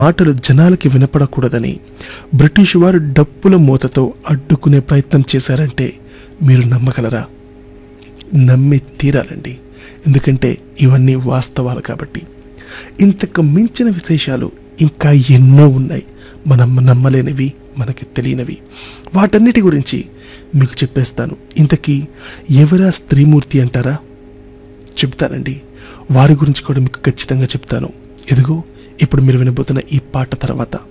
మాటలు జనాలకి వినపడకూడదని బ్రిటిష్ వారు డప్పుల మూతతో అడ్డుకునే ప్రయత్నం చేశారంటే మీరు నమ్మగలరా నమ్మి తీరాలండి ఎందుకంటే ఇవన్నీ వాస్తవాలు కాబట్టి ఇంతకు మించిన విశేషాలు ఇంకా ఎన్నో ఉన్నాయి మనం నమ్మలేనివి మనకి తెలియనివి వాటన్నిటి గురించి మీకు చెప్పేస్తాను ఇంతకీ ఎవరా స్త్రీమూర్తి అంటారా చెప్తానండి వారి గురించి కూడా మీకు ఖచ్చితంగా చెప్తాను ఎదుగో ఇప్పుడు మీరు వినబోతున్న ఈ పాట తర్వాత